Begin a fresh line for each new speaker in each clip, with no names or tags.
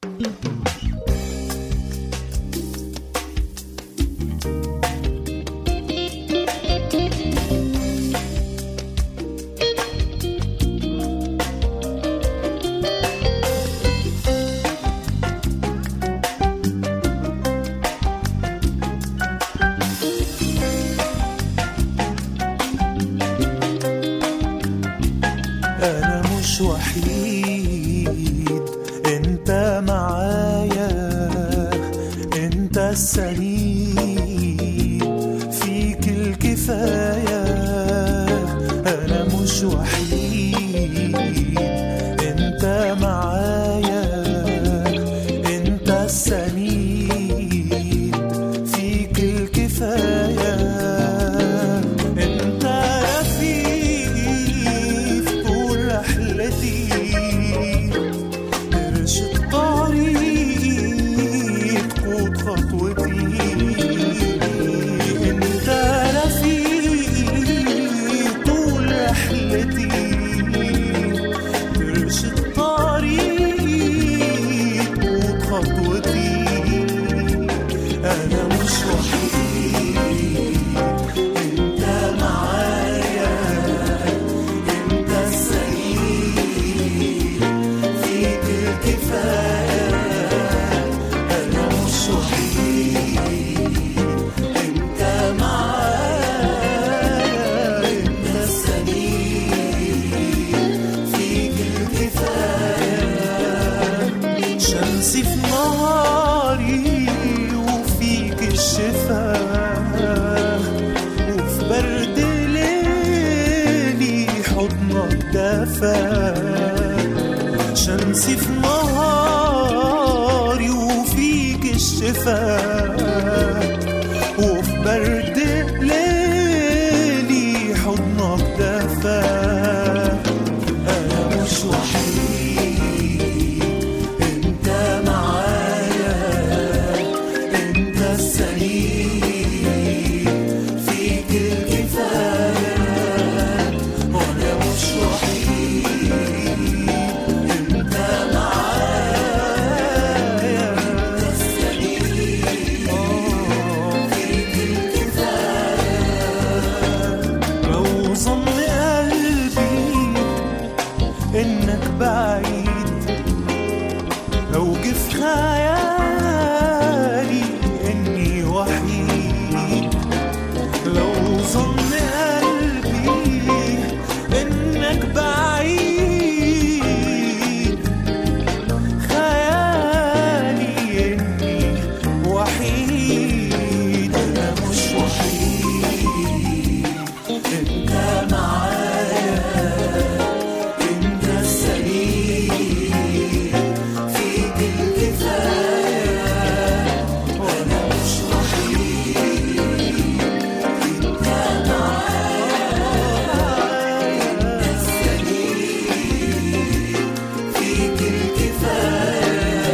أنا مش وحيد أنت معايا أنت السعيد فيك الكفاية أنا مش وحيد أنت معايا أنت السعيد فيك الكفاية أنت رفيقي في طول رحلتي ارشد طريقي تقود خطوتي انت رفيقي طول رحلتي ترشد طريقي تقود خطوتي انا مش وحيد انت معايا انت السعيد فيك الكفاية أنا مش وحيد أنت معايا أنت السعيد فيك الكفاية شمسي في نهاري وفيك الشفاء وفي برد ليلي حضنك دفا شمسي في نهاري وفيك الشفاء وفي برد ليلي حضنك دفا أنا مش وحيد أنت معايا أنت السعيد فيك الكفاية وأنا مش وحيد أنت معايا أنت السعيد فيك الكفاية لو ظن قلبي إنك بعيد لو جه في خيالي إني وحيد لو ظن قلبي إنك بعيد خيالي إني وحيد أنا مش وحيد أنت معايا أنت السعيد فيك الكفاية وأنا مش وحيد أنت معايا أنت السعيد فيك الكفاية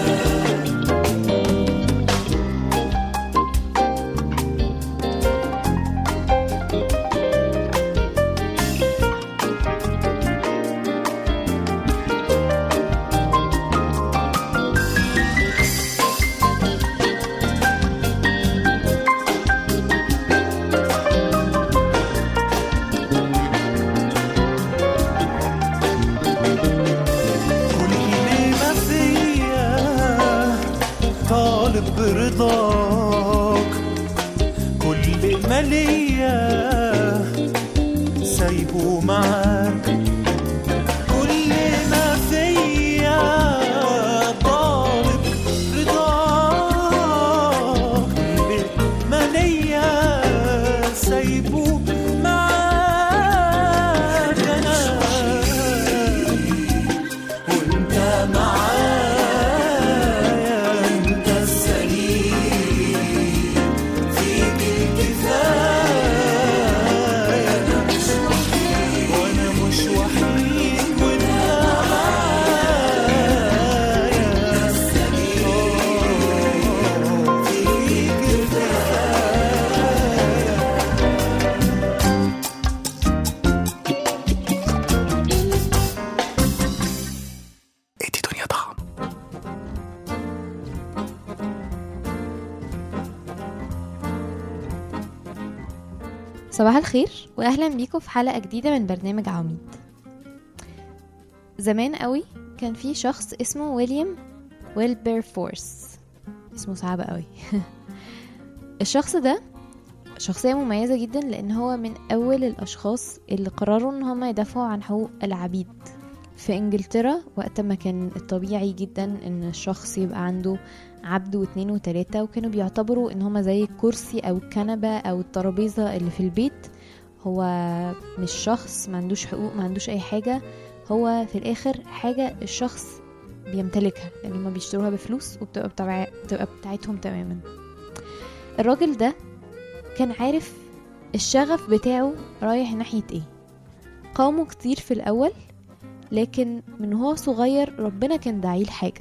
كل ما فيا طالب برضاك كل ما ليا سايبه معاك كل ما فيا طالب رضاك كل ما ليا سايبه معاك انا وانت معايا انت السليم فيك الكفاية انا مش وحيد وانا مش وحيد وانت معايا انت السليم فيك الكفاية
ادي دنيا ضاع صباح الخير واهلا بيكم في حلقه جديده من برنامج عواميد زمان قوي كان في شخص اسمه ويليام ويلبر فورس اسمه صعب قوي الشخص ده شخصية مميزة جدا لأن هو من أول الأشخاص اللي قرروا إن هما يدافعوا عن حقوق العبيد في إنجلترا وقت ما كان الطبيعي جدا إن الشخص يبقى عنده عبد واتنين وتلاتة وكانوا بيعتبروا إن هما زي الكرسي أو الكنبة أو الترابيزة اللي في البيت هو مش شخص ما عندوش حقوق ما عندوش أي حاجة هو في الآخر حاجة الشخص بيمتلكها لأن هما بيشتروها بفلوس وبتبقى بتاع... بتبقى بتاعتهم تماما الراجل ده كان عارف الشغف بتاعه رايح ناحية ايه قاومه كتير في الأول لكن من هو صغير ربنا كان داعيه لحاجة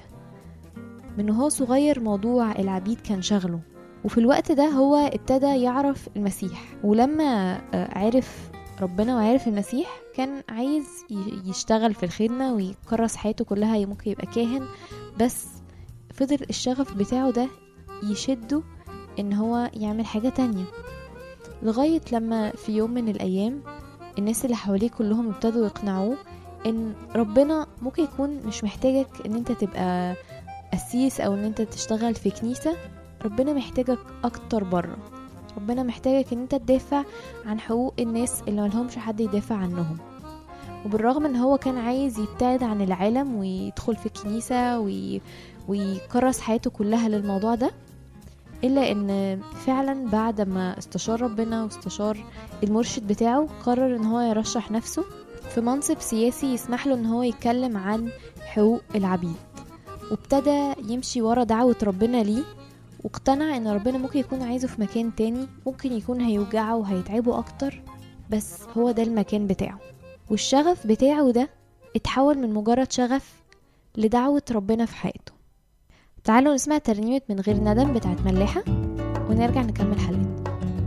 من هو صغير موضوع العبيد كان شغله وفي الوقت ده هو ابتدى يعرف المسيح ولما آه، عرف ربنا وعرف المسيح كان عايز ي- يشتغل في الخدمة ويكرس حياته كلها ممكن يبقى كاهن بس فضل الشغف بتاعه ده يشده ان هو يعمل حاجة تانية لغاية لما في يوم من الأيام الناس اللي حواليه كلهم ابتدوا يقنعوه ان ربنا ممكن يكون مش محتاجك ان انت تبقى قسيس او ان انت تشتغل في كنيسة ربنا محتاجك اكتر بره ربنا محتاجك ان انت تدافع عن حقوق الناس اللي ملهمش حد يدافع عنهم وبالرغم ان هو كان عايز يبتعد عن العالم ويدخل في كنيسة وي... ويكرس حياته كلها للموضوع ده الا ان فعلا بعد ما استشار ربنا واستشار المرشد بتاعه قرر ان هو يرشح نفسه في منصب سياسي يسمح له ان هو يتكلم عن حقوق العبيد وابتدى يمشي ورا دعوة ربنا ليه واقتنع ان ربنا ممكن يكون عايزه في مكان تاني ممكن يكون هيوجعه وهيتعبه اكتر بس هو ده المكان بتاعه والشغف بتاعه ده اتحول من مجرد شغف لدعوة ربنا في حياته تعالوا نسمع ترنيمة من غير ندم بتاعت ملاحة ونرجع نكمل حلقتنا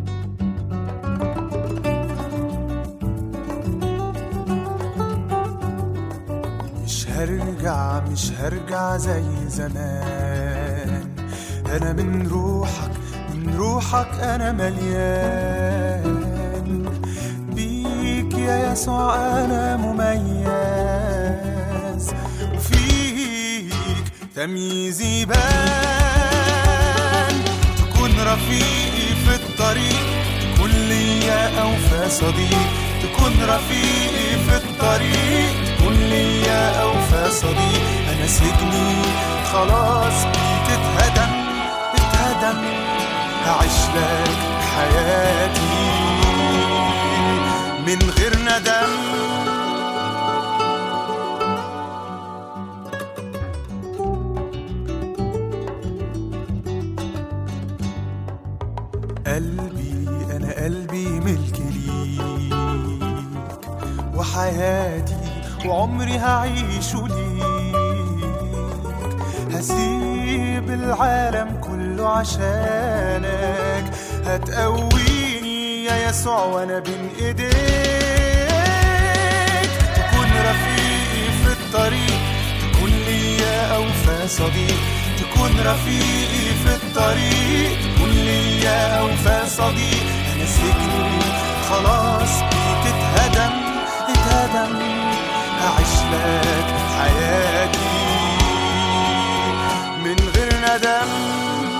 مش هرجع مش هرجع زي زمان انا من روحك من روحك انا مليان بيك يا يسوع انا مميز وفيك تمييزي بان تكون رفيقي في الطريق تكون ليا اوفى صديق تكون رفيقي في الطريق تكون ليا اوفى صديق انا سجني خلاص بيك اتهدم اتهدم هعيش لك حياتي من غير ندم قلبي أنا قلبي ملك ليك وحياتي وعمري هعيشه ليك هسيب العالم كله عشانك هتقويني يا يسوع وانا بين ايديك تكون رفيقي في الطريق تكون ليا اوفى صديق تكون رفيقي في الطريق تكون ليا اوفى صديق انا سجني خلاص بيك اتهدم اتهدم هعيش لك حياتي من غير ندم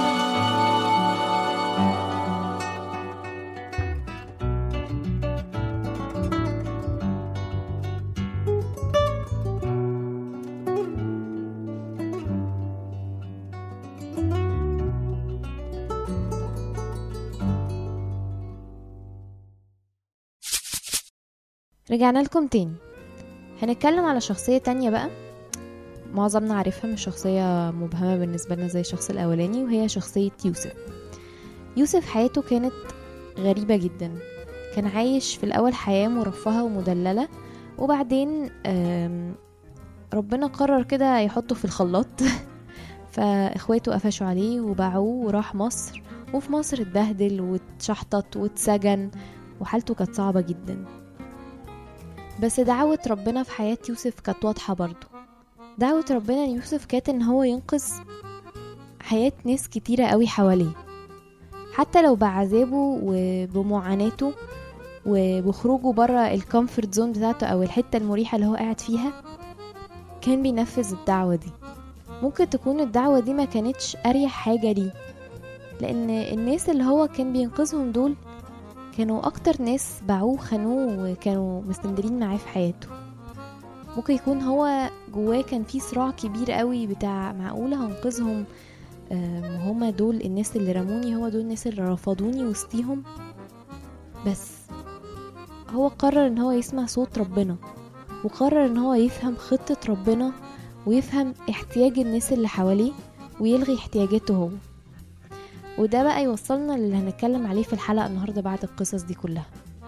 رجعنا لكم تاني هنتكلم على شخصية تانية بقى معظمنا عارفها مش شخصية مبهمة بالنسبة لنا زي الشخص الأولاني وهي شخصية يوسف يوسف حياته كانت غريبة جدا كان عايش في الأول حياة مرفهة ومدللة وبعدين آم، ربنا قرر كده يحطه في الخلاط فاخواته قفشوا عليه وباعوه وراح مصر وفي مصر اتبهدل واتشحطط واتسجن وحالته كانت صعبة جدا بس دعوة ربنا في حياة يوسف كانت واضحة برضو دعوة ربنا ليوسف كانت ان هو ينقذ حياة ناس كتيرة قوي حواليه حتى لو بعذابه وبمعاناته وبخروجه بره الكومفورت زون بتاعته او الحته المريحه اللي هو قاعد فيها كان بينفذ الدعوه دي ممكن تكون الدعوه دي ما كانتش اريح حاجه ليه لان الناس اللي هو كان بينقذهم دول كانوا اكتر ناس باعوه خانوه وكانوا مستمدرين معاه في حياته ممكن يكون هو جواه كان في صراع كبير قوي بتاع معقولة هنقذهم آم، هما دول الناس اللي رموني هو دول الناس اللي رفضوني وسطيهم بس هو قرر ان هو يسمع صوت ربنا وقرر ان هو يفهم خطة ربنا ويفهم احتياج الناس اللي حواليه ويلغي احتياجاته هو وده بقى يوصلنا للي هنتكلم عليه في الحلقة النهاردة بعد القصص دي كلها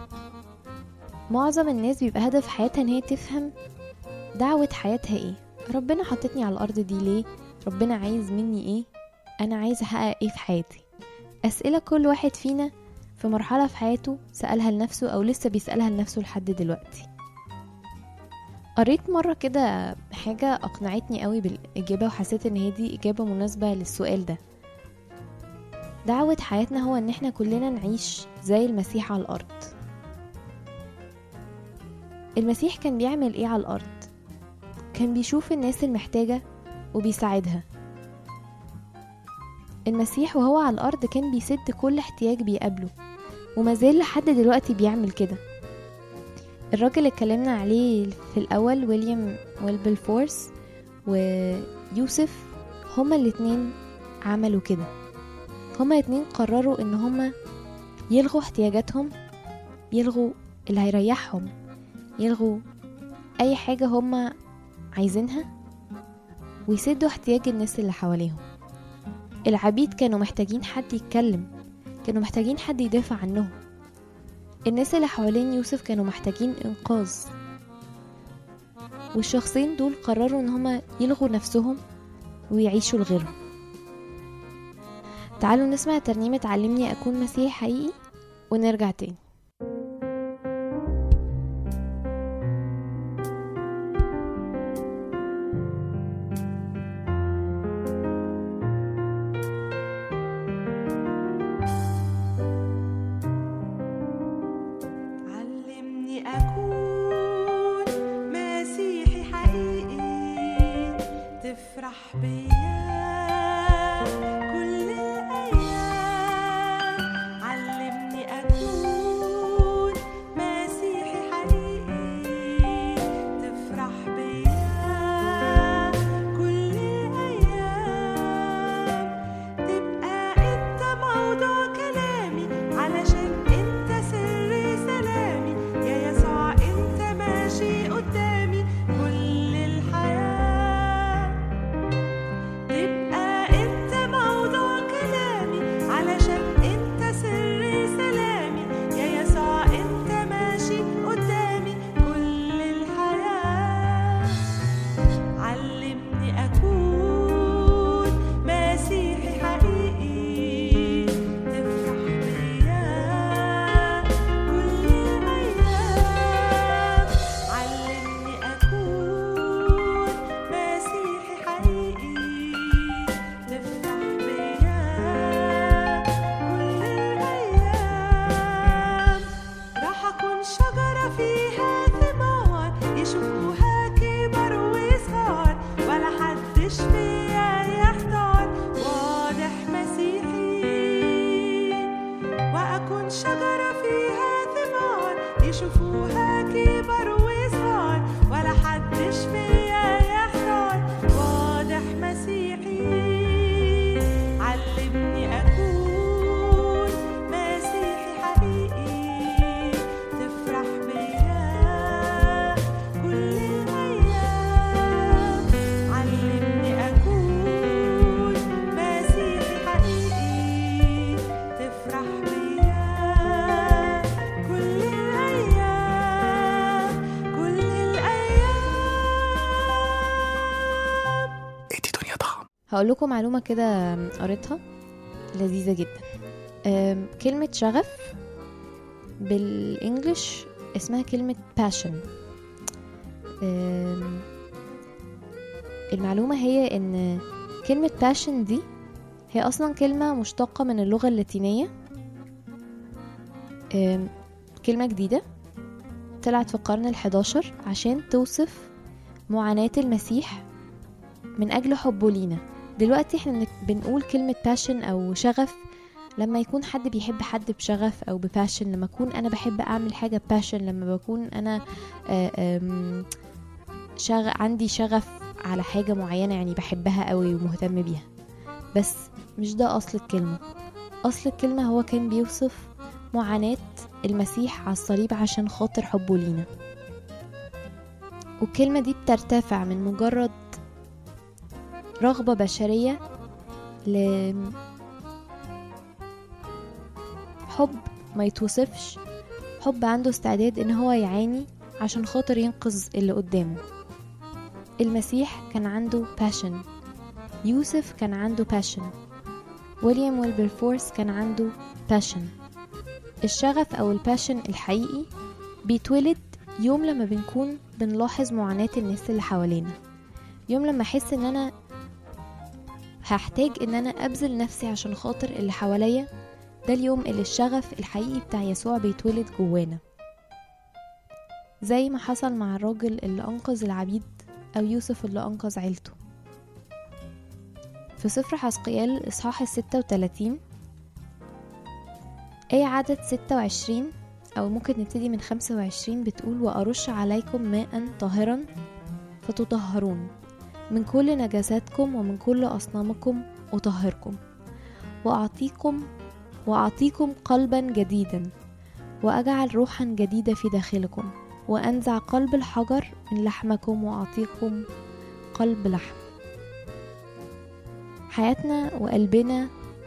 معظم الناس بيبقى هدف حياتها ان هي تفهم دعوة حياتها ايه ربنا حطتني على الارض دي ليه ربنا عايز مني ايه انا عايز احقق ايه في حياتي اسئلة كل واحد فينا في مرحلة في حياته سألها لنفسه او لسه بيسألها لنفسه لحد دلوقتي قريت مرة كده حاجة أقنعتني قوي بالإجابة وحسيت إن هي دي إجابة مناسبة للسؤال ده دعوة حياتنا هو إن إحنا كلنا نعيش زي المسيح على الأرض المسيح كان بيعمل إيه على الأرض كان بيشوف الناس المحتاجة وبيساعدها المسيح وهو على الأرض كان بيسد كل احتياج بيقابله ومازال لحد دلوقتي بيعمل كده الراجل اللي اتكلمنا عليه في الأول ويليام ويلبل فورس ويوسف هما الاتنين عملوا كده هما الاتنين قرروا ان هما يلغوا احتياجاتهم يلغوا اللي هيريحهم يلغوا اي حاجة هما عايزينها ويسدوا احتياج الناس اللي حواليهم العبيد كانوا محتاجين حد يتكلم كانوا محتاجين حد يدافع عنهم الناس اللي حوالين يوسف كانوا محتاجين انقاذ والشخصين دول قرروا ان هما يلغوا نفسهم ويعيشوا لغيرهم تعالوا نسمع ترنيمة علمني أكون مسيح حقيقي ونرجع تاني
علمني أكون مسيحي حقيقي تفرح بيا كل الأيام علمني أكون مسيحي حقيقي تفرح بيا كل الأيام تبقى انت موضوع كلامي علشان انت سر سلامي يا يسوع انت ماشي قدامي كل الحياة تبقى انت موضوع كلامي علشان انت سر سلامي يا يسوع انت ماشي قدامي كل الحياة علمني أكون مسيحي حقيقي تفرح بيا كل الأيام علمني أكون مسيحي حقيقي تفرح بيا كل الأيام راح أكون شجرة فيها ثمار يشوفوها كبر وصغار ولا حدش فيها يحتار واضح مسيحي وأكون شجرة فيها ثمار يشوفوها كبر وصغار ولا حدش فيها يحتار واضح مسيحي علمني أكون مسيحي حقيقي تفرح بيا كل الأيام علمني أكون مسيحي حقيقي تفرح بيا كل الأيام كل الأيام
ادي دنيا ضخم
هقول لكم معلومة كده قريتها لذيذة جدا أم، كلمة شغف بالإنجلش اسمها كلمة passion أم، المعلومة هي إن كلمة passion دي هي أصلا كلمة مشتقة من اللغة اللاتينية أم، كلمة جديدة طلعت في القرن الحداشر عشان توصف معاناة المسيح من أجل حبه لينا دلوقتي احنا بنك- بنقول كلمة passion أو شغف لما يكون حد بيحب حد بشغف أو بباشن لما أكون أنا بحب أعمل حاجة passion لما بكون أنا آه، آم، شغ... عندي شغف على حاجة معينة يعني بحبها قوي ومهتم بيها بس مش ده أصل الكلمة أصل الكلمة هو كان بيوصف معاناة المسيح على الصليب عشان خاطر حبه لينا والكلمة دي بترتفع من مجرد رغبة بشرية ل حب ما يتوصفش حب عنده استعداد ان هو يعاني عشان خاطر ينقذ اللي قدامه المسيح كان عنده passion يوسف كان عنده passion ويليام ويلبرفورس كان عنده passion الشغف او الباشن الحقيقي بيتولد يوم لما بنكون بنلاحظ معاناة الناس اللي حوالينا يوم لما احس ان انا هحتاج ان انا ابذل نفسي عشان خاطر اللي حواليا ده اليوم اللي الشغف الحقيقي بتاع يسوع بيتولد جوانا زي ما حصل مع الراجل اللي انقذ العبيد او يوسف اللي انقذ عيلته في سفر حسقيال الاصحاح الستة وتلاتين آية عدد ستة وعشرين أو ممكن نبتدي من خمسة وعشرين بتقول وأرش عليكم ماء طاهرا فتطهرون من كل نجاساتكم ومن كل أصنامكم أطهركم وأعطيكم وأعطيكم قلبا جديدا وأجعل روحا جديدة في داخلكم وأنزع قلب الحجر من لحمكم وأعطيكم قلب لحم حياتنا وقلبنا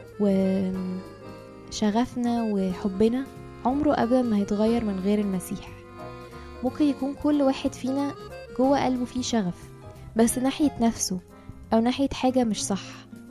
وشغفنا وحبنا عمره أبدا ما هيتغير من غير المسيح ممكن يكون كل واحد فينا جوه قلبه فيه شغف بس ناحية نفسه أو ناحية حاجة مش صح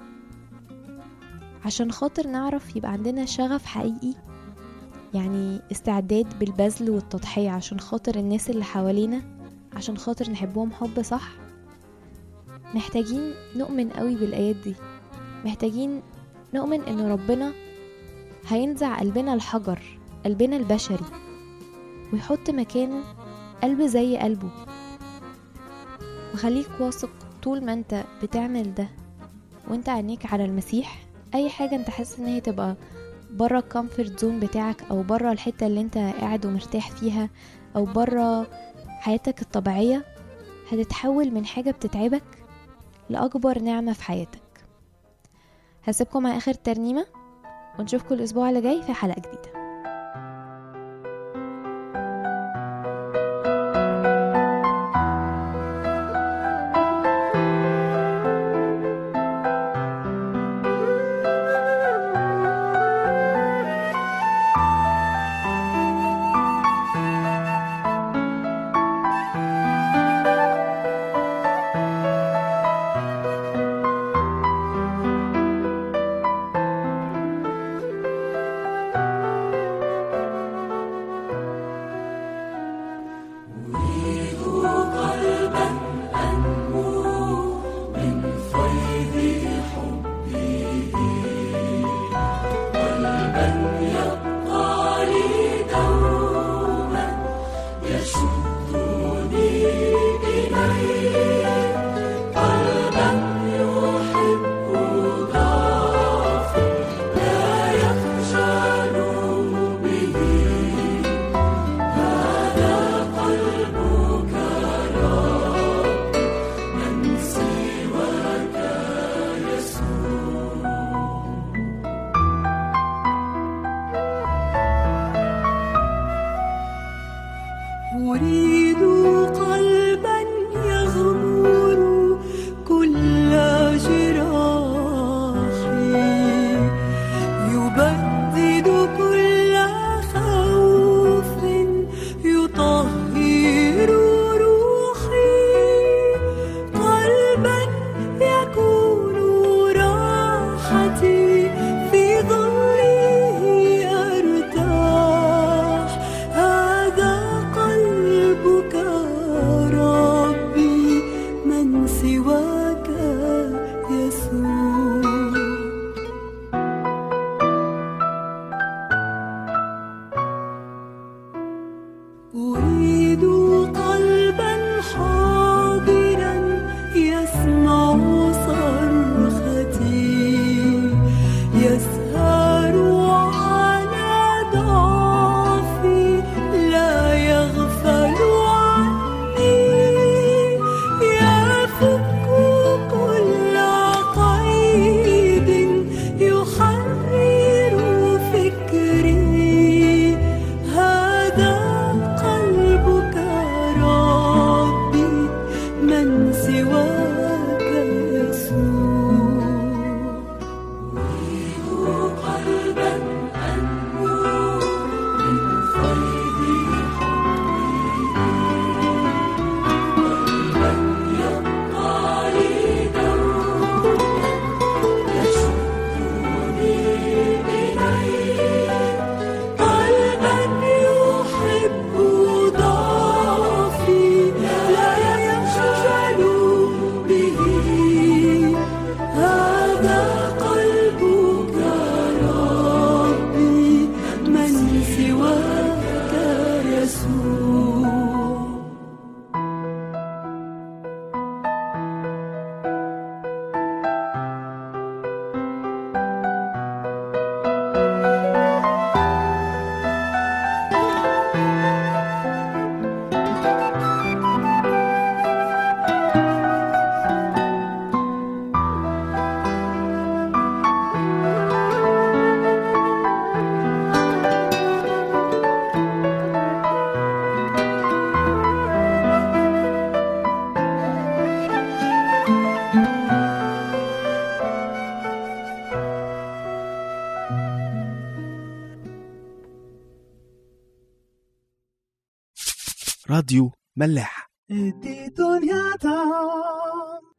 عشان خاطر نعرف يبقى عندنا شغف حقيقي يعني استعداد بالبذل والتضحية عشان خاطر الناس اللي حوالينا عشان خاطر نحبهم حب صح محتاجين نؤمن قوي بالآيات دي محتاجين نؤمن ان ربنا هينزع قلبنا الحجر قلبنا البشري ويحط مكانه قلب زي قلبه وخليك واثق طول ما انت بتعمل ده وانت عينيك على المسيح اي حاجة انت حاسس ان هي تبقى بره الكومفورت زون بتاعك او بره الحتة اللي انت قاعد ومرتاح فيها او بره حياتك الطبيعية هتتحول من حاجة بتتعبك لأكبر نعمة في حياتك هسيبكم مع آخر ترنيمة ونشوفكم الأسبوع اللي جاي في حلقة جديدة
أريد قلبا يغمر كل جراحي يبدد كل خوف يطهر روحي قلبا يكون راحتي في ظله أرتاح هذا قلبك ربي من سواك يسوع
راديو ملاح
دي دنيا طعم